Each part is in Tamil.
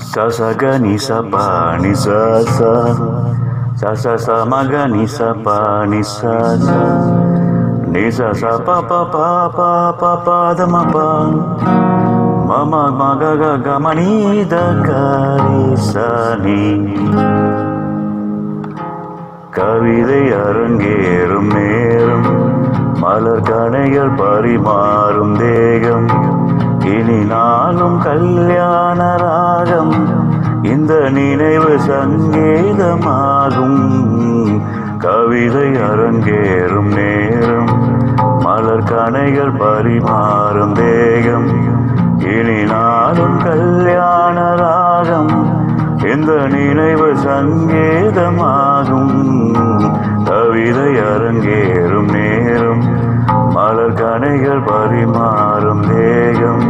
Sa sa ga ni sa pa ni sa sa Sa sa sa ma ga ni sa pa ni sa sa Ni sa sa pa pa pa pa pa pa da ma pa Ma ma ma ga ga ga ma ni da ga ni sa ni கவிதை அரங்கேறும் நேரம் மலர் கணைகள் பரிமாறும் தேகம் இனி நாளும் கல்யாண ராகம் இந்த நினைவு சங்கீதமாகும் கவிதை அரங்கேறும் நேரம் மலர் கணைகள் பரிமாறும் தேகம் இனி நாளும் கல்யாண ராகம் இந்த நினைவு சங்கீதமாகும் கவிதை அரங்கேறும் நேரம் மலர் கணைகள் பரிமாறும் தேகம்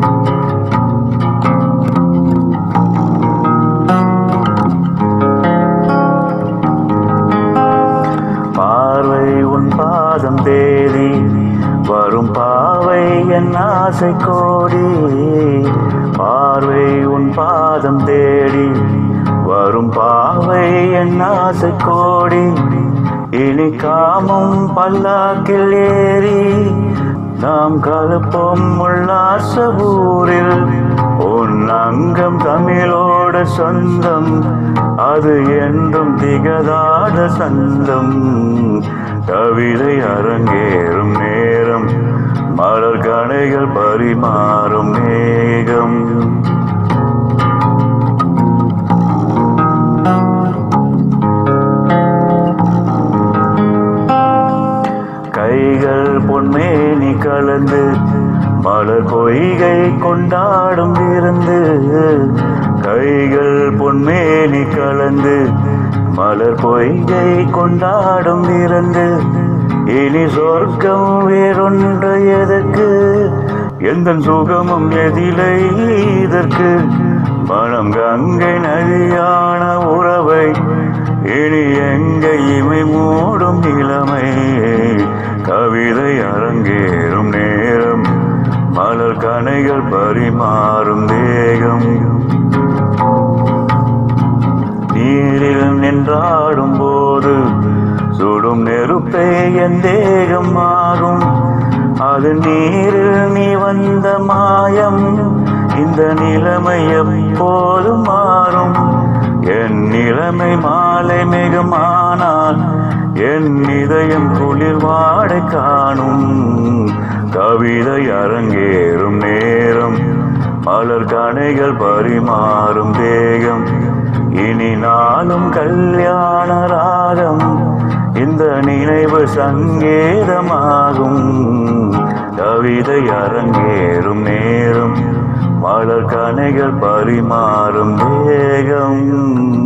பார்வை உன் பாதம் தேடி வரும் பாவை என் ஆசை கோடி பார்வை உன் பாதம் தேடி வரும் பாவை என் ஆசை கோடி இனி காமும் பல்லாக்கில் ஏறி நாம் கலப்போம் உல்லாச ஊரில் உன் அங்கம் தமிழோட சொந்தம் அது என்றும் திகதாத சந்தம் கவிதை அரங்கேறும் நேரம் மலர் கணைகள் பரிமாறும் மேகம் கைகள் பொன்மேனி கலந்து மலர் பொய்கை கொண்டாடும் விருந்து கைகள் பொன்மேனி கலந்து மலர் பொய்கை கொண்டாடும் விருந்து இனி சொர்க்கம் வேறொன்று எதற்கு எந்த சுகமும் எதிலை இதற்கு மனம் கங்கை நதியான உறவை இனி எங்கை இமை மூடும் இளமை கவிதை அரங்கேறும் நேரம் மலர் கணைகள் பரிமாறும் தேகம் நீரில் நின்றாடும் போது சுடும் நெருப்பே என் தேகம் மாறும் அது நீரில் நீ வந்த மாயம் இந்த நிலைமை எப்போதும் மாறும் என் நிலைமை மாலை மிகமானால் என் இதயம் குளிர் வாடை காணும் கவிதை அரங்கேறும் நேரம் மலர் கணைகள் பரிமாறும் தேகம் இனி நாளும் கல்யாண ராகம் இந்த நினைவு சங்கேதமாகும் கவிதை அரங்கேறும் நேரம் மலர் கணைகள் பரிமாறும் தேகம்